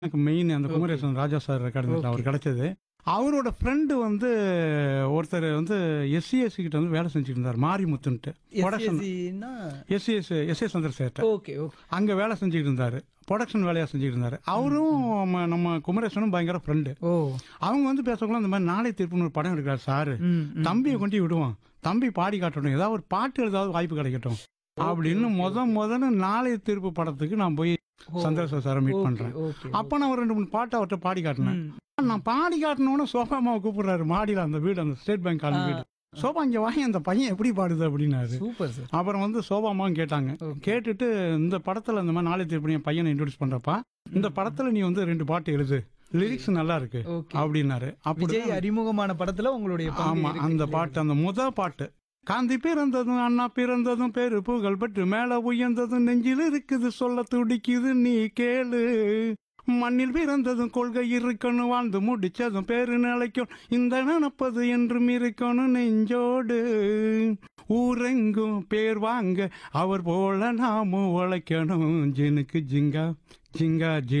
எனக்கு மெயின் அந்த Kumaresan Raja sir record அவர் கிடைச்சது அவரோட ஃப்ரெண்டு வந்து ஒருத்தர் வந்து எஸ்சிஎஸ்சி கிட்ட வந்து வேலை செஞ்சுட்டு இருந்தார் மாரிமுத்துன்ட்டு ப்ரொடக்ஷன் SSC-னா SCS S S Chandrasekhar okay okay அங்கே வேலை செஞ்சுட்டு இருந்தார் ப்ரொடக்ஷன் வேலையாக செஞ்சுட்டு இருந்தார் அவரும் நம்ம- நம்ம குமரேசனும் பயங்கர ஃப்ரெண்டு ஓ அவங்க வந்து பேசக்குள்ள இந்த மாதிரி நாளை தீர்ப்புன்னு ஒரு படம் எடுக்கிறார் சாரு ம், ம். தம்பியை கொண்டு விடுவான் தம்பி பாடி காட்டணும் ஏதாவது ஒரு பாட்டு எழுதாவது வாய்ப்பு கிடைக்கட்டும் அப்படின்னு முத முதல்ல நாளை தீர்ப்பு படத்துக்கு நான் போய் ஓ, சந்திரசேகர் சாரை மீட் ஓகே, பண்றேன் ஓகே, அப்ப நான் ஒரு ரெண்டு மூணு பாட்டு அவர்கிட்ட பாடி காட்டினேன் ம். நான் பாடி காட்டினோன்னு சோஃபா அம்மாவை கூப்பிடுறாரு மாடியில அந்த வீடு அந்த ஸ்டேட் பேங்க் காலனி வீடு சோபா இங்க வாங்கி அந்த பையன் எப்படி பாடுது அப்படின்னாரு சூப்பர் சார் அப்புறம் வந்து சோபா அம்மாவும் கேட்டாங்க Okay. கேட்டுட்டு இந்த படத்துல இந்த மாதிரி நாளை தீர்ப்பு என் பையனை இன்ட்ரோடியூஸ் பண்றப்பா இந்த படத்துல நீ வந்து ரெண்டு பாட்டு எழுது லிரிக்ஸ் நல்லா இருக்கு ஓகே அப்படின்னாரு அப்படி விஜய் அறிமுகமான படத்துல உங்களுடைய பங்கு ஆமா இருக்கு அந்த இல்லையா? பாட்டு அந்த முத பாட்டு காந்தி பிறந்ததும் அண்ணா பிறந்ததும் பேரு புகழ் பெற்று மேல உயர்ந்ததும் நெஞ்சில் இருக்குது சொல்ல துடிக்குது நீ கேளு மண்ணில் பிறந்ததும் கொள்கை இருக்கணும் வாழ்ந்து முடிச்சதும் பேரு நிலைக்கும் இந்த நினப்பது என்றும் இருக்கணும் நெஞ்சோடு ஊரெங்கும் பேர் வாங்க அவர் போல நாமும் உழைக்கணும் ஜினுக்கு ஜிங்கா ஜிங்கா ஜின்